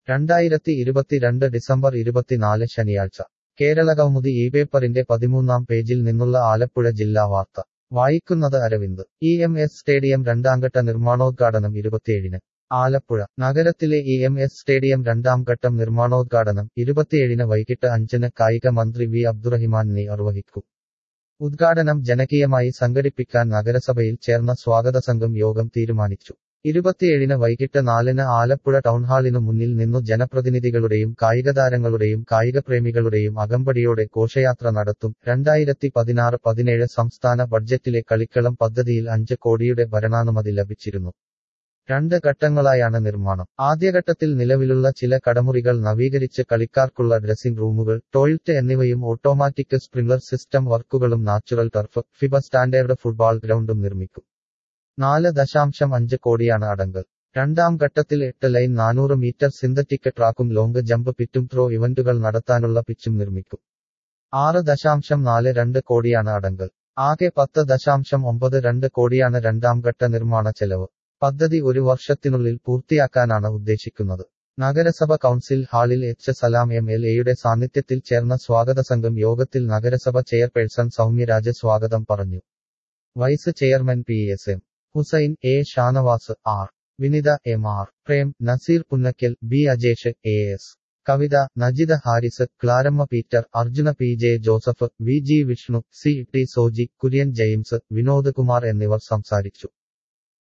രണ്ടായിരത്തി ഇരുപത്തിരണ്ട് ഡിസംബർ ഇരുപത്തിനാല് ശനിയാഴ്ച കേരളകൗമുദി ഈ പേപ്പറിന്റെ പതിമൂന്നാം പേജിൽ നിന്നുള്ള ആലപ്പുഴ ജില്ലാ വാർത്ത വായിക്കുന്നത് Aravind E M S stadium രണ്ടാംഘട്ട നിർമ്മാണോദ്ഘാടനം ഇരുപത്തിയേഴിന് ആലപ്പുഴ നഗരത്തിലെ ഇ എം എസ് സ്റ്റേഡിയം രണ്ടാം ഘട്ടം നിർമ്മാണോദ്ഘാടനം ഇരുപത്തിയേഴിന് വൈകിട്ട് അഞ്ചിന് കായിക മന്ത്രി വി അബ്ദുറഹിമാൻ നിർവഹിക്കും ഉദ്ഘാടനം ജനകീയമായി സംഘടിപ്പിക്കാൻ നഗരസഭയിൽ ചേർന്ന സ്വാഗത സംഘം യോഗം തീരുമാനിച്ചു ഇരുപത്തിയേഴിന് വൈകിട്ട് നാലിന് ആലപ്പുഴ ടൗൺഹാളിനു മുന്നിൽ നിന്നു ജനപ്രതിനിധികളുടെയും കായികതാരങ്ങളുടെയും കായികപ്രേമികളുടെയും അകമ്പടിയോടെ ഘോഷയാത്ര നടത്തും രണ്ടായിരത്തി പതിനാറ് പതിനേഴ് സംസ്ഥാന ബഡ്ജറ്റിലെ കളിക്കളം പദ്ധതിയിൽ അഞ്ച് കോടിയുടെ ഭരണാനുമതി ലഭിച്ചിരുന്നു രണ്ട് ഘട്ടങ്ങളായാണ് നിർമ്മാണം ആദ്യഘട്ടത്തിൽ നിലവിലുള്ള ചില കടമുറികൾ നവീകരിച്ച് കളിക്കാർക്കുള്ള ഡ്രസ്സിംഗ് റൂമുകൾ ടോയ്ലറ്റ് എന്നിവയും ഓട്ടോമാറ്റിക് സ്പ്രിംഗ്ലർ സിസ്റ്റം വർക്കുകളും natural turf FIFA standard football ഗ്രൗണ്ടും നിർമ്മിക്കും നാല് ദശാംശം അഞ്ച് കോടിയാണ് അടങ്കൽ രണ്ടാം ഘട്ടത്തിൽ എട്ട് ലൈൻ നാനൂറ് മീറ്റർ സിന്തറ്റിക് ട്രാക്കും ലോങ് ജമ്പ് പിറ്റും ത്രോ ഇവന്റുകൾ നടത്താനുള്ള പിച്ചും നിർമ്മിക്കും ആറ് ദശാംശം നാല് രണ്ട് കോടിയാണ് അടങ്കൽ ആകെ പത്ത് ദശാംശം ഒമ്പത് രണ്ട് കോടിയാണ് രണ്ടാം ഘട്ട നിർമ്മാണ ചെലവ് പദ്ധതി ഒരു വർഷത്തിനുള്ളിൽ പൂർത്തിയാക്കാനാണ് ഉദ്ദേശിക്കുന്നത് നഗരസഭ കൗൺസിൽ ഹാളിൽ എച്ച് സലാം എം എൽ എയുടെ സാന്നിധ്യത്തിൽ ചേർന്ന സ്വാഗത സംഘം യോഗത്തിൽ നഗരസഭ ചെയർപേഴ്സൺ സൗമ്യരാജ് സ്വാഗതം പറഞ്ഞു vice chairman P S M Hussain A Shanavas R Vinitha M R Prem Nazir Punnackal B Ajesh A S Kavitha Najitha Haris Claramma Peter Arjuna P J Joseph V G Vishnu C T Soji Kurian James Vinod Kumar എന്നിവർ സംസാരിച്ചു